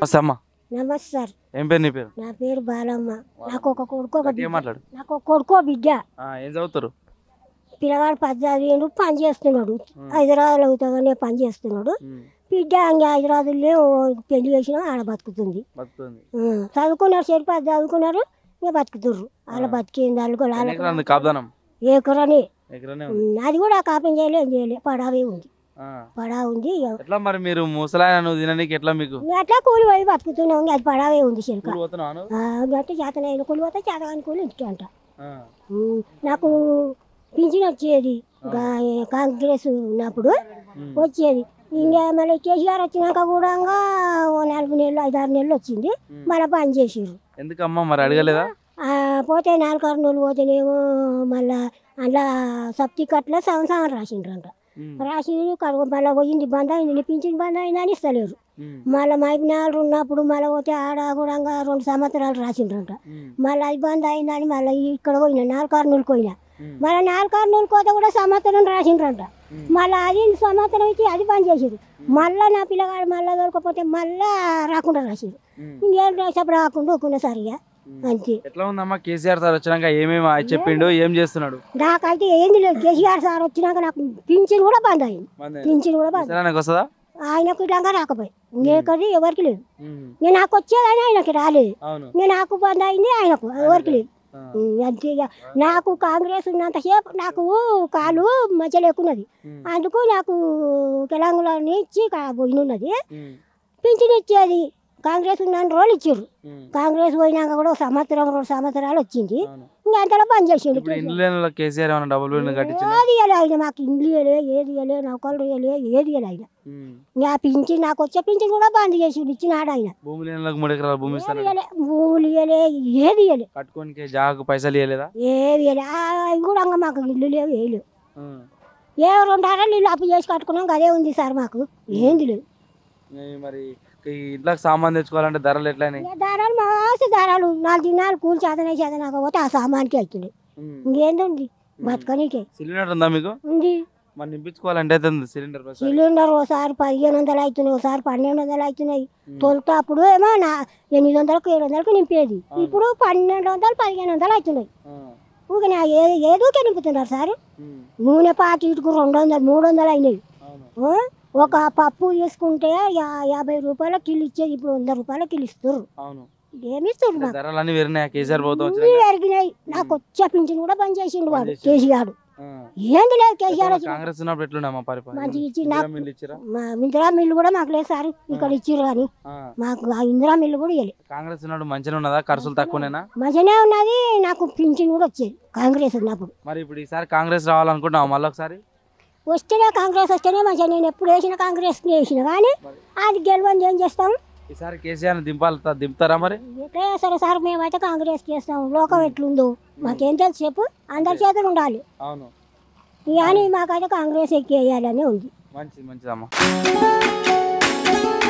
నమస్తే అమ్మ నమస్తే సార్ ఏం పేరు నీ పేరు నా పేరు బాలమ్మ నాకు ఒక కొడుకు ఒక ఏం బిడ్డ మాట్లాడు నాకు ఒక కొడుకు ఒక బిడ్డ ఆ, ఏం చదువుతారు పిల్లగాడు పది చదివేండు పని చేస్తున్నాడు హైదరాబాద్లో అవుతాగానే పని చేస్తున్నాడు ఉమ్, బిడ్డ ఇంకా హైదరాబాద్లో పెళ్లి చేసిన ఆడ బతుకుతుంది బతుకుతుంది ఉం. చదువుకున్నారు సరి పది చదువుకున్నారు ఇంకా బతుకుతుర్రు వాళ్ళ బతికింది వాళ్ళు కూడా ఎన్ని ఎకరాలు ఉంది కాపుదానం ఏకరని ఎకరానే ఉంది అది కూడా కాపం చేయలే ఏం చేయలే పడావే ఉంది ఆ. పడా ఉంది ఇక ఎట్లా మరి మీరు ముసలాయన నువ్వు తిననీకి ఎట్లా మీకు ఇంకా అట్లా కూలి పోయి బతుకుతున్నాం ఇంకా అది పడావే ఉంది చిలక ఊరు పోతున్నావా నువ్వు? గట్టి చేతనైన కూలి పోతే చేతగాని కూలి ఇంటికి అంట ఆ. ఉమ్, నాకు పింఛన్ వచ్చేది గా- కాంగ్రెస్ ఉన్నప్పుడు ఉమ్, వచ్చేది ఇంకా మళ్ళీ కేసీఆర్ వచ్చినాక కూడా ఇంకా ఓ నాలుగు నెలలు ఐదు ఆరు నెలలు వచ్చింది ఉమ్. మళ్ళీ పని చేసిర్రు ఎందుకమ్మా మరి అడగలేదా ఆ, పోతే నాలుగు ఆరు నెలలు పోతేనేమో మళ్ళా అందులో సప్తి కట్ల సంవత్సరం రాసిండ్రంట ఉమ్, రాసి కడుగు మళ్ళీ పోయింది బంద్ అయింది పింఛన్ బంద్ అయిందని ఇస్తలేరు ఉమ్, మళ్ళీ మైపునాలు ఉన్నప్పుడు మళ్ళీ పోతే ఆడ కూడా ఇంకా రెండు సంవత్సరాలు రాసిండ్రంట ఉమ్, మళ్ళీ అది బంద్ అయిందని మళ్ళీ ఇక్కడ పోయినా నాలుగు ఆరు నెలలకు పోయినా ఉమ్, మళ్ళీ నాలుగు ఆరు నెలలు పోతే కూడా సంవత్సరం రాసిండ్రంట ఉమ్. మళ్ళీ అది సంవత్సరం ఇచ్చి అది పని చేసిరు మళ్ళీ నా పిల్లగాడు మళ్ళీ దొరకపోతే మళ్ళీ రాకుండా రాసిరు ఉమ్, ఇంకేం రాసేప్పుడు రాకుండా ఒక్కున్న సరిగా ఉమ్. అంతే ఎట్లా ఉందమ్మా కేసీఆర్ సార్ వచ్చినాక ఏమేమి చెప్పిండు ఏం చేస్తున్నాడు నాకైతే ఏంది లేదు కేసీఆర్ సార్ వచ్చినాక నాకు పింఛన్ కూడా బంద్ అయింది పింఛన్ కూడా బంద్ ముసలాయనకు వస్తుందా ఆయనకు ఇలాగా రాకపోయి ఇంకెక్కడి ఎవరికి లేదు ఉమ్, నేను నాకు వచ్చేదని ఆయనకి రాలేదు అవును నేను నాకు బంద్ అయింది ఆయనకు ఎవరికి లేదు ఆ, ఉమ్, అంతే ఇక నాకు కాంగ్రెస్ ఉన్నంతసేపు నాకు కాలు మధ్యలో ఎక్కున్నది ఉమ్, అందుకు నాకు తెలంగాణ ఇచ్చి పోయినది ఉమ్, పింఛన్ ఇచ్చేది కాంగ్రెస్ ఉన్న రోజులు ఇచ్చారు ఉమ్, కాంగ్రెస్ పోయినాక కూడా ఒక సంవత్సరం రెండు సంవత్సరాలు వచ్చింది అవును ఇంకా అంతలో పని చేసిండు ఇప్పుడు ఇండ్లు లేని వాళ్ళకి కేసీఆర్ ఏమైనా డబ్బులు బిల్లు కట్టించిండు ఏది ఇవ్వలే ఆయన మాకు ఇండ్లు ఇవ్వలే ఏది ఇవ్వలే నౌకలు ఇవ్వలే ఏది ఇవ్వలే ఆయన ఇంకా పింఛన్ నాకు వచ్చే పింఛన్ కూడా బంద్ చేసిండు ఇచ్చినాడు ఆయన భూమి లేని వాళ్ళకి మూడు ఎకరాల భూమి ఏది ఇస్తాడు ఇవ్వలే భూములు ఇవ్వలే ఏది ఇవ్వలే కట్టుకోనికి జాగకు పైసలు ఇవ్వలేదా ఏది ఇవ్వలే ఆ, అవి కూడా ఇంకా మాకు ఇల్లు లేవు ఏ లేవు ఉమ్. ఏ రెండు అరలు ఇల్లు అప్పు చేసి కట్టుకున్నాం అదే ఉంది సార్ మాకు ఏంది లేదు ఈ మరి ఈ ఇంట్లోకి సామాన్ తెచ్చుకోవాలంటే ధరలు ఎట్లయినాయి ఇక దారాలు మాసి దారాలు నాలుగు దినాలు కూలి చేతనే చేతనాకపోతే ఆ సామాన్కి అవుతుంది ఇంకేంది బతకనీకే సిలిండర్ ఉందా మీకు ఉంది మరి నింపించుకోవాలంటే అయితే ఉంది సిలిండర్ పైసలు సిలిండర్ ఒకసారి పదిహేను వందలు అవుతున్నాయి ఒకసారి పన్నెండు వందలు అవుతున్నాయి తొలుత అప్పుడు ఏమో నా ఎనిమిది వందలకు ఏడు వందలకు నింపేది ఇప్పుడు పన్నెండు వందలు పదిహేను వందలు అవుతున్నాయి ఊరికే నా ఏ ఏదోకే నింపుతున్నారు సార్ నూనె పాకెట్కు రెండు వందలు మూడు వందలు అయినాయి అవును ఆ? ఒక పప్పు తీసుకుంటే యా- యాభై రూపాయల కిలో ఇచ్చేది ఇప్పుడు వంద రూపాయల కిలో ఇస్తారు అవును ఏమి ఇస్తారు అంటే మాకు ధరలు అన్ని పెరిగినాయి కేసీఆర్ పోతాం అన్నీ వచ్చినాక పెరిగినాయి నాకు వచ్చే పింఛన్ కూడా పని చేసిండు వాడు పని చేసిండు. కేసీఆర్ ఆ. ఏంది లేదు కేసీఆర్ వచ్చి కాంగ్రెస్ ఉన్నప్పుడు ఎట్లున్నామా పరిపాలన మంచిగా ఇచ్చి ఇందిరా నాకు- మిల్లు ఇచ్చిరా మా ఇందిరా మిల్లు కూడా మాకు లేదు సార్ ఇక్కడ ఇచ్చిర్రు కానీ ఆ. మాకు ఆ ఇందిరా మిల్లు కూడా ఇవ్వలేదు కాంగ్రెస్ ఉన్నప్పుడు మంచిగా ఉన్నదా ఖర్చులు తక్కువనేనా మంచిగానే ఉన్నది నాకు పింఛన్ కూడా వచ్చేది కాంగ్రెస్ ఉన్నప్పుడు మరి ఇప్పుడు ఈసారి కాంగ్రెస్ రావాలనుకుంటున్నావు మళ్ళీ ఒకసారి వస్తేనే కాంగ్రెస్ వస్తేనే మంచిగా నేను ఎప్పుడు వేసిన కాంగ్రెస్ వేసిన కానీ అది గెలవని ఏం చేస్తాం ఈసారి కేసీఆర్ దింపాలి దింపుతారా మరి ఎట్లా సరే సార్ మేమైతే కాంగ్రెస్ చేస్తాం లోకం ఎట్లుందో మాకేం తెలుసు చెప్పు అందరి చేతులు ఉండాలి అవును కానీ మాకైతే కాంగ్రెస్ ఎక్కేయాలని ఉంది మంచిది మంచిదమ్మా